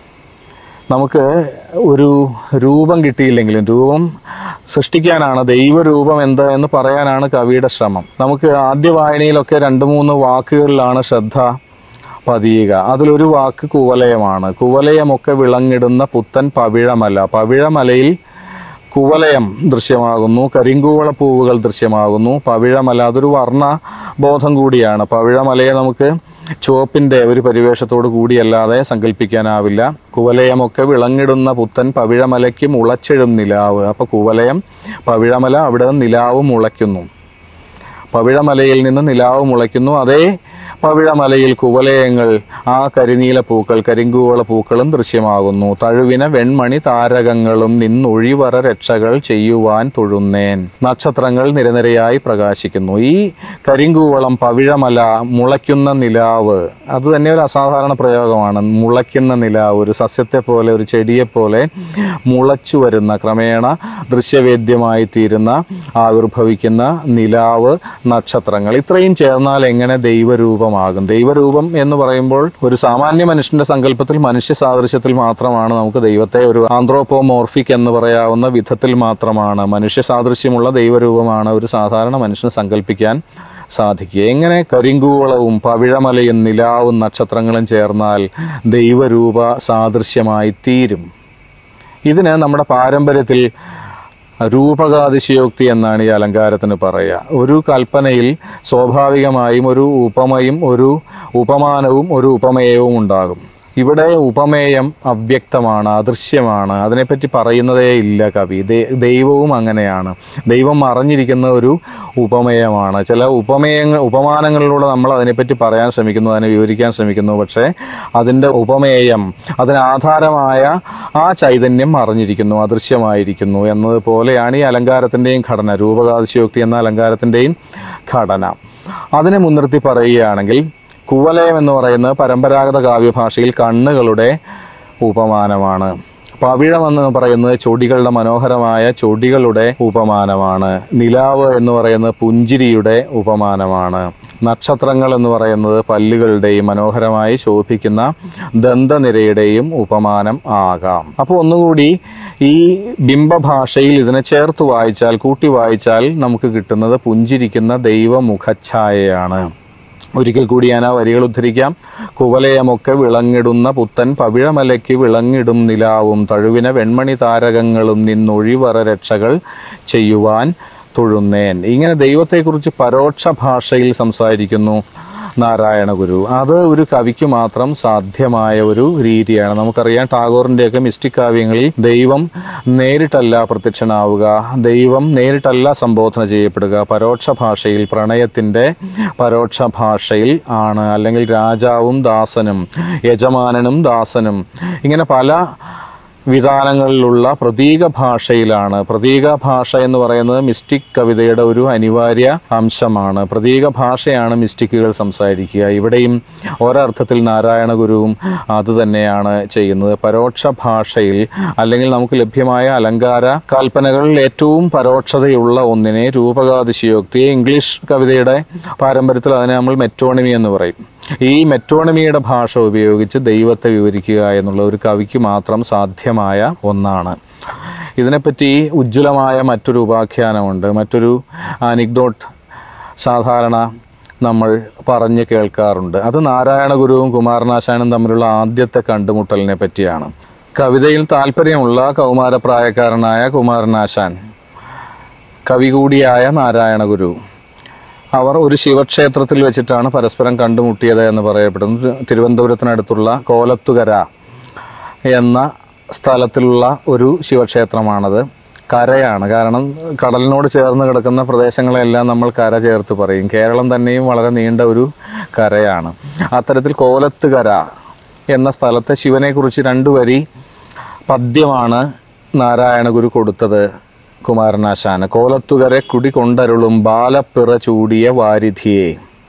നമുക്ക് ഒരു രൂപം കിട്ടിയില്ലെങ്കിലും രൂപം സൃഷ്ടിക്കാനാണ് ദൈവരൂപം എന്ത് എന്ന് പറയാനാണ് കവിയുടെ ശ്രമം നമുക്ക് ആദ്യ വായനയിലൊക്കെ രണ്ട് മൂന്ന് വാക്കുകളിലാണ് ശ്രദ്ധ പതിയുക അതിലൊരു വാക്ക് കുവലയമാണ് കുവലയമൊക്കെ വിളങ്ങിടുന്ന പുത്തൻ പവിഴമല പവിഴമലയിൽ കുവലയം ദൃശ്യമാകുന്നു കരിങ്കൂവള പൂവുകൾ ദൃശ്യമാകുന്നു പവിഴമല അതൊരു വർണ്ണ ബോധം കൂടിയാണ് പവിഴമലയെ നമുക്ക് ചുവപ്പിൻ്റെ ഒരു പരിവേഷത്തോടു കൂടിയല്ലാതെ സങ്കല്പിക്കാനാവില്ല കുവലയമൊക്കെ വിളങ്ങിടുന്ന പുത്തൻ പവിഴമലയ്ക്ക് മുളച്ചെഴും നിലാവ് അപ്പോൾ കുവലയം പവിഴമല അവിടെ നിന്ന് നിലാവ് മുളയ്ക്കുന്നു പവിഴമലയിൽ നിന്ന് നിലാവ് മുളയ്ക്കുന്നു അതേ പവിഴമലയിൽ കുവലയങ്ങൾ ആ കരിനീല പൂക്കൾ കരിങ്കൂവള പൂക്കളും ദൃശ്യമാകുന്നു തഴുവിന വെൺമണി താരകങ്ങളും നിന്നൊഴിവറ രക്ഷകൾ ചെയ്യുവാൻ തൊഴുന്നേൻ നക്ഷത്രങ്ങൾ നിരനിരയായി പ്രകാശിക്കുന്നു ഈ കരിങ്കൂവളം പവിഴമല മുളയ്ക്കുന്ന നിലാവ് അത് തന്നെ ഒരു അസാധാരണ പ്രയോഗമാണ് മുളയ്ക്കുന്ന നിലാവ് ഒരു സസ്യത്തെ പോലെ ഒരു ചെടിയെ പോലെ മുളച്ചു വരുന്ന ക്രമേണ ദൃശ്യവേദ്യമായി തീരുന്ന ആവിർഭവിക്കുന്ന നിലാവ് നക്ഷത്രങ്ങൾ ഇത്രയും ചേർന്നാൽ എങ്ങനെ ദൈവരൂപമാകും ദൈവരൂപം എന്ന് പറയുമ്പോൾ ഒരു സാമാന്യ മനുഷ്യന്റെ സങ്കല്പത്തിൽ മനുഷ്യ സാദൃശ്യത്തിൽ മാത്രമാണ് നമുക്ക് ദൈവത്തെ ഒരു ആന്ത്രോപ്പോമോർഫിക് എന്ന് പറയാവുന്ന വിധത്തിൽ മാത്രമാണ് മനുഷ്യ സാദൃശ്യമുള്ള ദൈവരൂപമാണ് ഒരു സാധാരണ മനുഷ്യന് സങ്കല്പിക്കാൻ സാധിക്കുക എങ്ങനെ കരിങ്കൂവളവും പവിഴമലയും നിലാവും നക്ഷത്രങ്ങളും ചേർന്നാൽ ദൈവരൂപ സാദൃശ്യമായി തീരും ഇതിന് നമ്മുടെ പാരമ്പര്യത്തിൽ രൂപകാതിശയോക്തി എന്നാണ് ഈ അലങ്കാരത്തിന് പറയുക ഒരു കൽപ്പനയിൽ സ്വാഭാവികമായും ഒരു ഉപമയും ഒരു ഉപമാനവും ഒരു ഉപമേയവും ഉണ്ടാകും ഇവിടെ ഉപമേയം അവ്യക്തമാണ് അദൃശ്യമാണ് അതിനെപ്പറ്റി പറയുന്നതേ ഇല്ല കവി ദൈ- ദൈവവും അങ്ങനെയാണ് ദൈവം മറഞ്ഞിരിക്കുന്ന ഒരു ഉപമേയമാണ് ചില ഉപമേയങ്ങൾ ഉപമാനങ്ങളിലൂടെ നമ്മൾ അതിനെപ്പറ്റി പറയാൻ ശ്രമിക്കുന്നു അതിനെ വിവരിക്കാൻ ശ്രമിക്കുന്നു പക്ഷേ അതിൻ്റെ ഉപമേയം അതിന് ആധാരമായ ആ ചൈതന്യം മറഞ്ഞിരിക്കുന്നു അദൃശ്യമായിരിക്കുന്നു എന്നതുപോലെയാണ് ഈ അലങ്കാരത്തിൻ്റെയും ഘടന രൂപകാതിശയോക്തി എന്ന അലങ്കാരത്തിൻ്റെയും ഘടന അതിനെ മുൻനിർത്തി പറയുകയാണെങ്കിൽ കുവലയം എന്ന് പറയുന്നത് പരമ്പരാഗത കാവ്യഭാഷയിൽ കണ്ണുകളുടെ ഉപമാനമാണ് പവിഴം എന്ന് പറയുന്നത് ചൊടികളുടെ മനോഹരമായ ചൊടികളുടെ ഉപമാനമാണ് നിലാവ് എന്ന് പറയുന്നത് പുഞ്ചിരിയുടെ ഉപമാനമാണ് നക്ഷത്രങ്ങൾ എന്ന് പറയുന്നത് പല്ലുകളുടെയും മനോഹരമായി ശോഭിക്കുന്ന ദന്തനിരയുടെയും ഉപമാനം ആകാം അപ്പോൾ ഒന്നുകൂടി ഈ ബിംബഭാഷയിൽ ഇതിനെ ചേർത്ത് വായിച്ചാൽ കൂട്ടി വായിച്ചാൽ നമുക്ക് കിട്ടുന്നത് പുഞ്ചിരിക്കുന്ന ദൈവമുഖഛായയാണ് ഒരിക്കൽ കൂടി ഞാൻ ആ വരികൾ ഉദ്ധരിക്കാം കുവലയമൊക്കെ വിളങ്ങിടുന്ന പുത്തൻ പവിഴമലയ്ക്ക് വിളങ്ങിടും നിലാവും തഴുവിന വെൺമണി താരകങ്ങളും നിന്നൊഴിവറ രക്ഷകൾ ചെയ്യുവാൻ തൊഴുന്നേൻ ഇങ്ങനെ ദൈവത്തെക്കുറിച്ച് പരോക്ഷ ഭാഷയിൽ സംസാരിക്കുന്നു നാരായണ ഗുരു അത് ഒരു കവിക്ക് മാത്രം സാധ്യമായ ഒരു രീതിയാണ് നമുക്കറിയാം ടാഗോറിൻ്റെയൊക്കെ മിസ്റ്റിക് കാവ്യങ്ങളിൽ ദൈവം നേരിട്ടല്ല പ്രത്യക്ഷനാവുക ദൈവം നേരിട്ടല്ല സംബോധന ചെയ്യപ്പെടുക പരോക്ഷ ഭാഷയിൽ പ്രണയത്തിൻ്റെ പരോക്ഷ ഭാഷയിൽ ആണ് അല്ലെങ്കിൽ രാജാവും ദാസനും യജമാനനും ദാസനും ഇങ്ങനെ പല വിധാനങ്ങളിലുള്ള പ്രതീക ഭാഷയിലാണ് പ്രതീക ഭാഷ എന്ന് പറയുന്നത് മിസ്റ്റിക് കവിതയുടെ ഒരു അനിവാര്യ അംശമാണ് പ്രതീക ഭാഷയാണ് മിസ്റ്റിക്കുകൾ സംസാരിക്കുക ഇവിടെയും ഒരർത്ഥത്തിൽ നാരായണ ഗുരുവും അതുതന്നെയാണ് ചെയ്യുന്നത് പരോക്ഷ ഭാഷയിൽ അല്ലെങ്കിൽ നമുക്ക് ലഭ്യമായ അലങ്കാര കൽപ്പനകളിൽ ഏറ്റവും പരോക്ഷതയുള്ള ഒന്നിനെ രൂപകാതിശയോക്തിയെ ഇംഗ്ലീഷ് കവിതയുടെ പാരമ്പര്യത്തിൽ അതിനെ നമ്മൾ മെറ്റോണിമി എന്ന് പറയും ഈ മെറ്റോണമിയുടെ ഭാഷ ഉപയോഗിച്ച് ദൈവത്തെ വിവരിക്കുക എന്നുള്ള ഒരു കവിക്ക് മാത്രം സാധ്യമായ ഒന്നാണ് ഇതിനെപ്പറ്റി ഉജ്ജ്വലമായ മറ്റൊരു ഉപാഖ്യാനമുണ്ട് മറ്റൊരു അനിക്ഡോട്ട് സാധാരണ നമ്മൾ പറഞ്ഞു കേൾക്കാറുണ്ട് അത് നാരായണ ഗുരുവും കുമാരനാശാനും തമ്മിലുള്ള ആദ്യത്തെ കണ്ടുമുട്ടലിനെ പറ്റിയാണ് കവിതയിൽ താല്പര്യമുള്ള കൗമാരപ്രായക്കാരനായ കുമാരനാശാൻ കവി കൂടിയായ നാരായണ ഗുരു അവർ ഒരു ശിവക്ഷേത്രത്തിൽ വെച്ചിട്ടാണ് പരസ്പരം കണ്ടുമുട്ടിയത് എന്ന് പറയപ്പെടുന്നത് തിരുവനന്തപുരത്തിനടുത്തുള്ള കോലത്തുകര എന്ന സ്ഥലത്തിലുള്ള ഒരു ശിവക്ഷേത്രമാണത് കരയാണ് കാരണം കടലിനോട് ചേർന്ന് കിടക്കുന്ന പ്രദേശങ്ങളെല്ലാം നമ്മൾ കര ചേർത്ത് പറയും കേരളം തന്നെയും വളരെ നീണ്ട ഒരു കരയാണ് അത്തരത്തിൽ കോലത്തുകര എന്ന സ്ഥലത്തെ ശിവനെക്കുറിച്ച് രണ്ടു വരി പദ്യമാണ് നാരായണ ഗുരു കൊടുത്തത് കുമാരനാശാന് കോലത്തുകരെ കുടി കൊണ്ടരുളും ബാലപ്പിറ ചൂടിയ വാരിധിയെ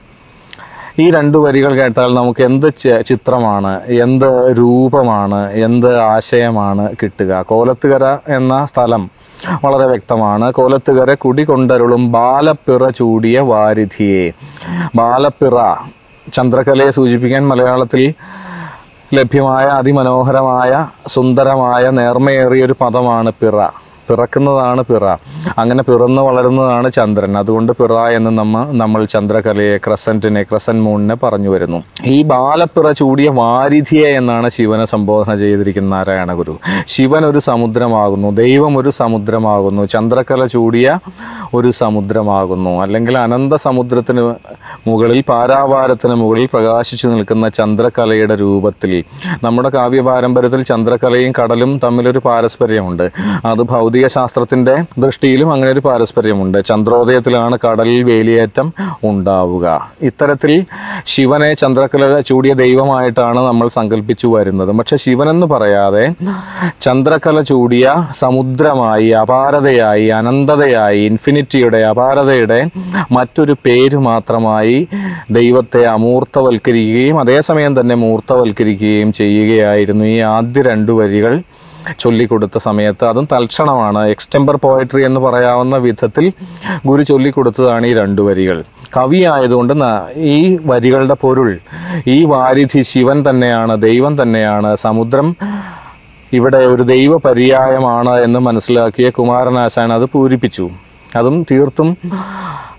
ഈ രണ്ടു വരികൾ കേട്ടാൽ നമുക്ക് എന്ത് ചി- ചിത്രമാണ് എന്ത് രൂപമാണ് എന്ത് ആശയമാണ് കിട്ടുക കോലത്തുകര എന്ന സ്ഥലം വളരെ വ്യക്തമാണ് കോലത്തുകര കുടി കൊണ്ടരുളും ബാലപ്പിറ ചൂടിയ വാരിധിയെ ബാലപ്പിറ ചന്ദ്രകലയെ സൂചിപ്പിക്കാൻ മലയാളത്തിൽ ലഭ്യമായ അതിമനോഹരമായ സുന്ദരമായ നേർമയേറിയ ഒരു പദമാണ് പിറ പിറക്കുന്നതാണ് പിറ അങ്ങനെ പിറന്നു വളരുന്നതാണ് ചന്ദ്രൻ അതുകൊണ്ട് പിറ എന്ന് നമ്മ നമ്മൾ ചന്ദ്രകലയെ ക്രസന്റിനെ ക്രസൻ മൂണിനെ പറഞ്ഞു വരുന്നു ഈ ബാലപ്പിറ ചൂടിയ വാരിധിയെ എന്നാണ് ശിവനെ സംബോധന ചെയ്തിരിക്കുന്ന നാരായണ ഗുരു ശിവൻ ഒരു സമുദ്രമാകുന്നു ദൈവം ഒരു സമുദ്രമാകുന്നു ചന്ദ്രകല ചൂടിയ ഒരു സമുദ്രമാകുന്നു അല്ലെങ്കിൽ അനന്ത സമുദ്രത്തിന് മുകളിൽ പാരാവാരത്തിന് മുകളിൽ പ്രകാശിച്ചു നിൽക്കുന്ന ചന്ദ്രകലയുടെ രൂപത്തിൽ നമ്മുടെ കാവ്യ പാരമ്പര്യത്തിൽ ചന്ദ്രകലയും കടലും തമ്മിലൊരു പാരസ്പര്യമുണ്ട് അത് ഭൗതിക ശാസ്ത്രത്തിന്റെ ദൃഷ്ടിയിലും അങ്ങനെ ഒരു പാരസ്പര്യമുണ്ട് ചന്ദ്രോദയത്തിലാണ് കടലിൽ വേലിയേറ്റം ഉണ്ടാവുക ഇത്തരത്തിൽ ശിവനെ ചന്ദ്രകല ചൂടിയ ദൈവമായിട്ടാണ് നമ്മൾ സങ്കല്പിച്ചു വരുന്നത് പക്ഷെ ശിവനെന്ന് പറയാതെ ചന്ദ്രകല ചൂടിയ സമുദ്രമായി അപാരതയായി അനന്തതയായി ഇൻഫിനിറ്റിയുടെ അപാരതയുടെ മറ്റൊരു പേര് മാത്രമായി ദൈവത്തെ അമൂർത്തവൽക്കരിക്കുകയും അതേസമയം തന്നെ മൂർത്തവൽക്കരിക്കുകയും ചെയ്യുകയായിരുന്നു ഈ ആദ്യ രണ്ടു വരികൾ ചൊല്ലിക്കൊടുത്ത സമയത്ത് അതും തൽക്ഷണമാണ് എക്സ്റ്റംബർ പോയട്രി എന്ന് പറയാവുന്ന വിധത്തിൽ ഗുരു ചൊല്ലിക്കൊടുത്തതാണ് ഈ രണ്ടു വരികൾ കവി ആയതുകൊണ്ട് ന- ഈ വരികളുടെ പൊരുൾ ഈ വാരിധി ശിവൻ തന്നെയാണ് ദൈവം തന്നെയാണ് സമുദ്രം ഇവിടെ ഒരു ദൈവ പര്യായമാണ് എന്ന് മനസ്സിലാക്കിയ കുമാരനാശാൻ അത് പൂരിപ്പിച്ചു അതും തീർത്തും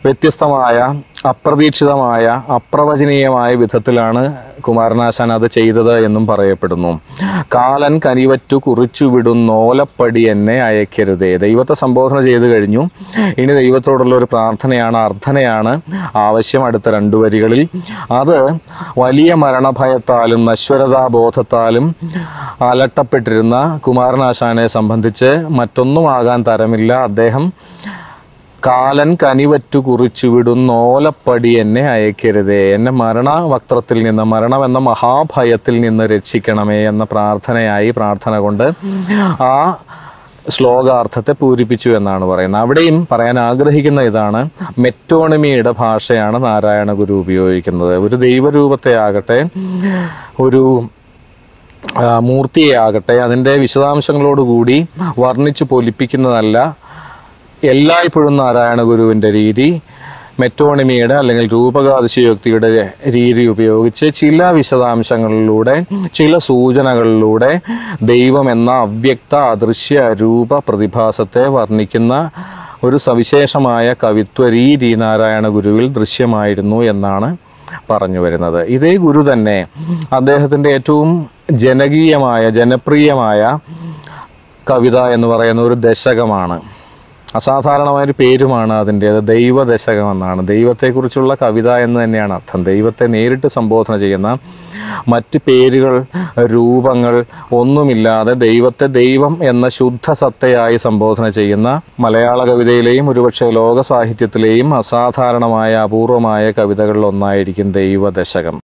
വ്യത്യസ്തമായ അപ്രതീക്ഷിതമായ അപ്രവചനീയമായ വിധത്തിലാണ് കുമാരനാശാൻ അത് ചെയ്തത് എന്നും പറയപ്പെടുന്നു കാലൻ കനിവറ്റു കുറിച്ചു വിടുന്നോലപ്പടി എന്നെ അയക്കരുതേ ദൈവത്തെ സംബോധന ചെയ്തു കഴിഞ്ഞു ഇനി ദൈവത്തോടുള്ള ഒരു പ്രാർത്ഥനയാണ് അർത്ഥനയാണ് ആവശ്യം അടുത്ത രണ്ടു വരികളിൽ അത് വലിയ മരണഭയത്താലും നശ്വരതാബോധത്താലും അലട്ടപ്പെട്ടിരുന്ന കുമാരനാശാനെ സംബന്ധിച്ച് മറ്റൊന്നുമാകാൻ തരമില്ല അദ്ദേഹം കാലൻ കനിവറ്റു കുറിച്ചു വിടുന്ന ഓലപ്പടി എന്നെ അയക്കരുതേ എന്നെ മരണവക്ത്രത്തിൽ നിന്ന് മരണം എന്ന മഹാഭയത്തിൽ നിന്ന് രക്ഷിക്കണമേ എന്ന പ്രാർത്ഥനയായി പ്രാർത്ഥന കൊണ്ട് ആ ശ്ലോകാർത്ഥത്തെ പൂരിപ്പിച്ചു എന്നാണ് പറയുന്നത് അവിടെയും പറയാൻ ആഗ്രഹിക്കുന്ന ഇതാണ് മെറ്റോണിമിയുടെ ഭാഷയാണ് നാരായണ ഗുരു ഉപയോഗിക്കുന്നത് ഒരു ദൈവരൂപത്തെ ആകട്ടെ ഒരു ആ, മൂർത്തിയെ ആകട്ടെ അതിൻ്റെ വിശദാംശങ്ങളോടുകൂടി വർണ്ണിച്ചു പൊലിപ്പിക്കുന്നതല്ല എല്ലായ്പ്പോഴും നാരായണ ഗുരുവിൻ്റെ രീതി മെറ്റോണിമിയുടെ അല്ലെങ്കിൽ രൂപകാതിശയോക്തിയുടെ രീതി ഉപയോഗിച്ച് ചില വിശദാംശങ്ങളിലൂടെ ചില സൂചനകളിലൂടെ ദൈവം എന്ന അവ്യക്ത അദൃശ്യ രൂപ പ്രതിഭാസത്തെ വർണ്ണിക്കുന്ന ഒരു സവിശേഷമായ കവിത്വ രീതി നാരായണ ഗുരുവിൽ ദൃശ്യമായിരുന്നു എന്നാണ് പറഞ്ഞു വരുന്നത് ഇതേ ഗുരു തന്നെ അദ്ദേഹത്തിൻ്റെ ഏറ്റവും ജനകീയമായ ജനപ്രിയമായ കവിത എന്ന് പറയുന്ന ഒരു ദശകമാണ് അസാധാരണമായൊരു പേരുമാണ് അതിൻ്റേത് ദൈവദശകം എന്നാണ് ദൈവത്തെക്കുറിച്ചുള്ള കവിത എന്ന് തന്നെയാണ് അർത്ഥം ദൈവത്തെ നേരിട്ട് സംബോധന ചെയ്യുന്ന മറ്റ് പേരുകൾ രൂപങ്ങൾ ഒന്നുമില്ലാതെ ദൈവത്തെ ദൈവം എന്ന ശുദ്ധ സത്തയായി സംബോധന ചെയ്യുന്ന മലയാള കവിതയിലെയും ഒരുപക്ഷെ ലോക സാഹിത്യത്തിലെയും അസാധാരണമായ അപൂർവമായ കവിതകളിൽ ഒന്നായിരിക്കും ദൈവദശകം